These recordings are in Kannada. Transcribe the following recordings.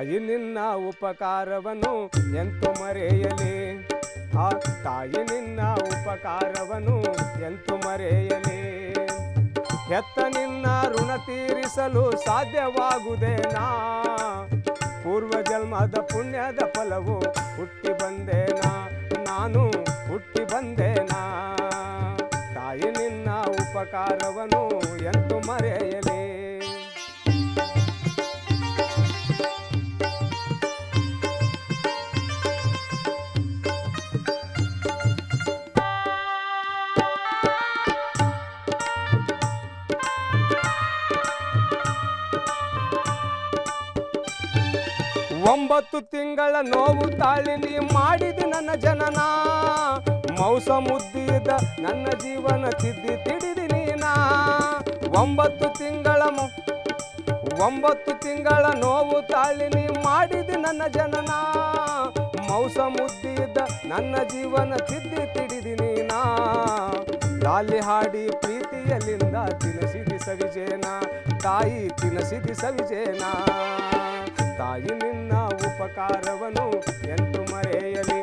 ತಾಯಿ ನಿನ್ನ ಉಪಕಾರವನ್ನು ಎಂತು ಮರೆಯಲಿ ಆ ತಾಯಿ ನಿನ್ನ ಉಪಕಾರವನ್ನು ಎಂತು ಮರೆಯಲಿ ಹೆತ್ತ ನಿನ್ನ ಋಣ ತೀರಿಸಲು ಸಾಧ್ಯವಾಗುವುದೇನಾ ಪೂರ್ವ ಜನ್ಮದ ಪುಣ್ಯದ ಫಲವು ಹುಟ್ಟಿ ಬಂದೇನಾ ನಾನು ಹುಟ್ಟಿ ಬಂದೇನಾ ತಾಯಿ ನಿನ್ನ ಉಪಕಾರವನ್ನು ಎಂತು ಮರೆಯಲಿ ಒಂಬತ್ತು ತಿಂಗಳ ನೋವು ತಾಳಿ ನೀ ಮಾಡಿದಿ ನನ್ನ ಜನನ ಮೌಸ ಮುದ್ದಿದ ನನ್ನ ಜೀವನ ತಿದ್ದಿ ತಿಡಿದಿ ನೀನಾ ಒಂಬತ್ತು ತಿಂಗಳ ಮೊ- ಒಂಬತ್ತು ತಿಂಗಳ ನೋವು ತಾಳಿ ನೀ ಮಾಡಿದಿ ನನ್ನ ಜನನ ಮೌಸ ಮುದ್ದಿದ್ದ ನನ್ನ ಜೀವನ ತಿದ್ದಿ ತಿಡಿದಿ ನೀನಾ ಲಾಲಿ ಹಾಡಿ ಪ್ರೀತಿಯಲ್ಲಿಂದ ತಿನಸಿದಿ ಸವಿಜೇನ ತಾಯಿ ತಿನಸಿದಿ ಸವಿಜೇನ ತಾಯಿ ನಿನ್ನ ಉಪಕಾರವನ್ನು ಎಂತು ಮರೆಯಲಿ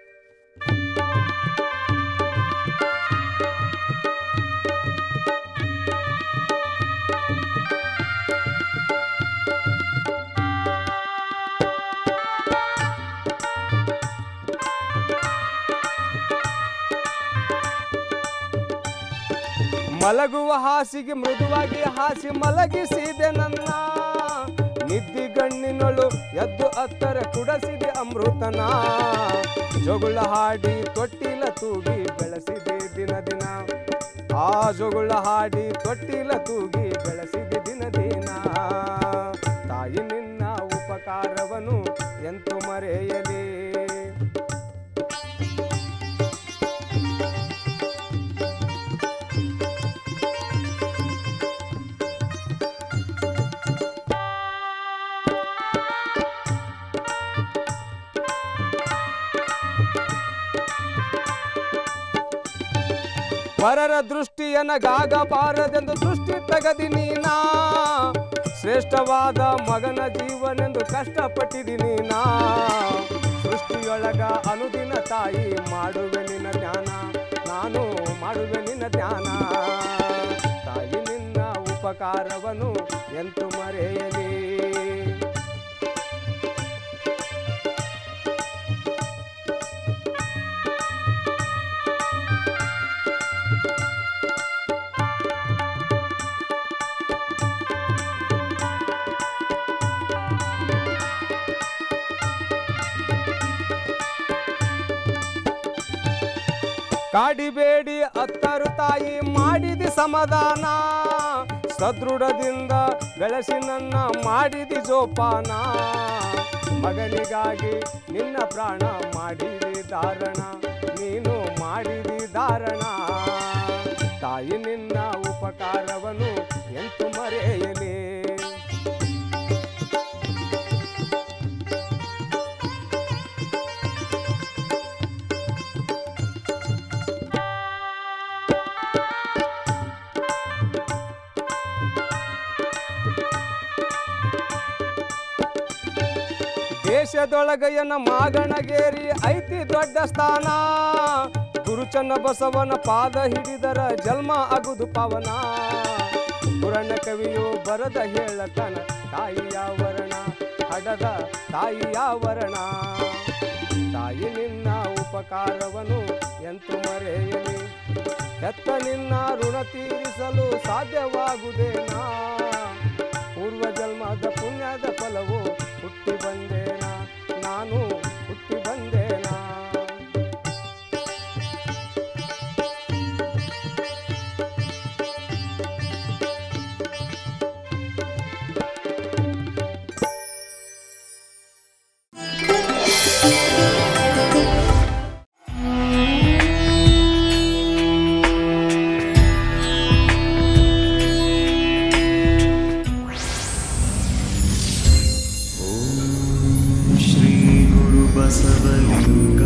ಮಲಗುವ ಹಾಸಿಗೆ ಮೃದುವಾಗಿ ಹಾಸಿ ಮಲಗಿಸಿದೆ ನನ್ನ ನಿದ್ದಿಗಣ್ಣಿನೊಳು ಎದ್ದು ಹತ್ತರ ಕುಡಸಿದೆ ಅಮೃತನ ಜೊಗುಳ ಹಾಡಿ ತೊಟ್ಟಿಲ ತೂಗಿ ಬೆಳೆಸಿದೆ ದಿನ ದಿನ ಆ ಜೊಗುಳ ಹಾಡಿ ತೊಟ್ಟಿಲ ತೂಗಿ ಬೆಳೆಸಿದೆ ದಿನ ದಿನ ತಾಯಿ ನಿನ್ನ ಉಪಕಾರವನ್ನು ಎಂತು ಮರೆಯಲಿ ಪರರ ದೃಷ್ಟಿಯನಗಾಗಬಾರದೆಂದು ದೃಷ್ಟಿ ತೆಗದಿ ನೀನಾ ಶ್ರೇಷ್ಠವಾದ ಮಗನ ಜೀವನೆಂದು ಕಷ್ಟಪಟ್ಟಿದಿ ನೀನಾ ಸೃಷ್ಟಿಯೊಳಗ ಅನುದಿನ ತಾಯಿ ಮಾಡುವೆ ನಿನ್ನ ಜ್ಞಾನ ನಾನು ಮಾಡುವೆ ನಿನ್ನ ಜ್ಞಾನ ತಾಯಿ ನಿನ್ನ ಉಪಕಾರವನ್ನು ಎಂತು ಮರೆಯಲಿ ಕಾಡಿಬೇಡಿ ಅತ್ತರು ತಾಯಿ ಮಾಡಿದಿ ಸಮಾಧಾನ ಸದೃಢದಿಂದ ಬೆಳೆಸಿ ನನ್ನ ಮಾಡಿದಿ ಜೋಪಾನ ಮಗನಿಗಾಗಿ ನಿನ್ನ ಪ್ರಾಣ ಮಾಡಿದಿ ಧಾರಣ ನೀನು ಮಾಡಿದಿ ಧಾರಣ ತಾಯಿ ನಿನ್ನ ಉಪಕಾರವನ್ನು ಎಂತು ಮರೆಯಲಿ ದೇಶದೊಳಗಯ್ಯನ ಮಾಗಣಗೇರಿ ಐತಿ ದೊಡ್ಡ ಸ್ಥಾನ ಗುರುಚನ್ನ ಬಸವನ ಪಾದ ಹಿಡಿದರ ಜನ್ಮ ಅಗುದು ಪವನ ಪುರಾಣ ಕವಿಯು ಬರದ ಹೇಳತನ ತಾಯಿಯ ವರ್ಣ ಹಡದ ತಾಯಿಯ ವರ್ಣ ತಾಯಿ ನಿನ್ನ ಉಪಕಾರವನ್ನು ಎಂತು ಮರೆಯಲಿ ಹೆತ್ತ ನಿನ್ನ ಋಣ ತೀರಿಸಲು ಸಾಧ್ಯವಾಗುವುದೇನಾ ಪೂರ್ವ ಜನ್ಮದ ಪುಣ್ಯದ ಫಲವು ಹುಟ್ಟಿ ಬಂದೇನಾ ನಾನು ಹುಟ್ಟಿ ಬಂದೇನಾ श्रीगुरुबसवलिङ्ग